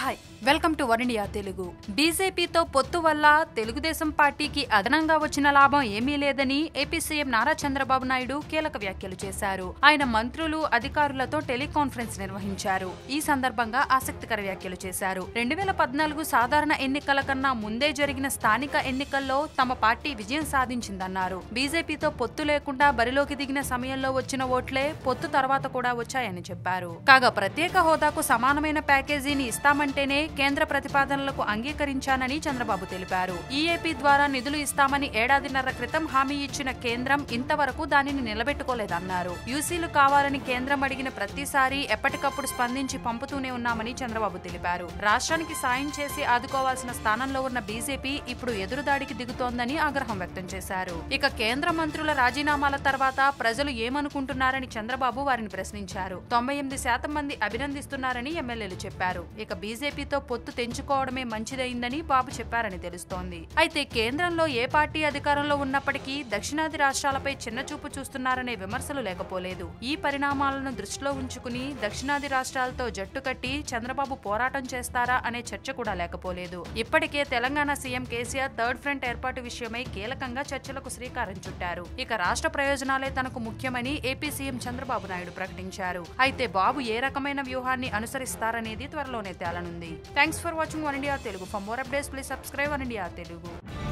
hi welcome to one India Telugu బీజేపీతో పొత్తు వల్ల తెలుగుదేశం పార్టీకి అదనంగా వచ్చిన లాభం ఏమీ లేదని ఏపీ సీఎం నారా చంద్రబాబు నాయుడు కీలక వ్యాఖ్యలు చేశారు ఆయన మంత్రులు అధికారులతో టెలికాన్ఫరెన్స్ నిర్వహించారు ఈ సందర్భంగా ఆసక్తికర వ్యాఖ్యలు చేశారు రెండు వేల పద్నాలుగు సాధారణ ఎన్నికల కన్నా ముందే జరిగిన స్థానిక ఎన్నికల్లో తమ పార్టీ విజయం సాధించిందన్నారు బీజేపీతో పొత్తు లేకుండా బరిలోకి దిగిన సమయంలో వచ్చిన ఓట్లే పొత్తు తర్వాత కూడా వచ్చాయని చెప్పారు కాగా ప్రత్యేక హోదాకు సమానమైన ప్యాకేజీని ఇస్తామంటేనే కేంద్ర ప్రతిపాదనలకు అంగీకరించానని చంద్రబాబు తెలిపారు ఈఏపీ ద్వారా నిధులు ఇస్తామని ఏడాదిన్నర క్రితం హామీ ఇచ్చిన కేంద్రం ఇంతవరకు దానిని నిలబెట్టుకోలేదన్నారు యూసీలు కావాలని కేంద్రం అడిగిన ప్రతిసారి ఎప్పటికప్పుడు స్పందించి పంపుతూనే ఉన్నామని చంద్రబాబు తెలిపారు రాష్ట్రానికి సాయం చేసి ఆదుకోవాల్సిన స్థానంలో ఉన్న బీజేపీ ఇప్పుడు ఎదురుదాడికి దిగుతోందని ఆగ్రహం వ్యక్తం చేశారు ఇక కేంద్ర మంత్రుల రాజీనామాల తర్వాత ప్రజలు ఏమనుకుంటున్నారని చంద్రబాబు వారిని ప్రశ్నించారు తొంభై ఎనిమిది శాతం మంది అభినందిస్తున్నారని ఎమ్మెల్యేలు చెప్పారు ఇక బీజేపీతో పొత్తు తెంచుకోవడమే మంచిదైందని బాబు చెప్పారని తెలుస్తోంది అయితే కేంద్రంలో ఏ పార్టీ అధికారంలో ఉన్నప్పటికీ దక్షిణాది రాష్ట్రాలపై చిన్నచూపు చూస్తున్నారనే విమర్శలు లేకపోలేదు ఈ పరిణామాలను దృష్టిలో ఉంచుకుని దక్షిణాది రాష్ట్రాలతో జట్టు కట్టి చంద్రబాబు పోరాటం చేస్తారా అనే చర్చ కూడా లేకపోలేదు ఇప్పటికే Telangana CM KCR third front ఏర్పాటు విషయమై కీలకంగా చర్చలకు శ్రీకారం చుట్టారు ఇక రాష్ట్ర ప్రయోజనాలే తనకు ముఖ్యమని ఏపీ సీఎం చంద్రబాబు నాయుడు ప్రకటించారు అయితే బాబు ఏ రకమైన వ్యూహాన్ని అనుసరిస్తారనేది త్వరలోనే తేలనుంది thanks for watching one India Telugu for more updates please subscribe one India Telugu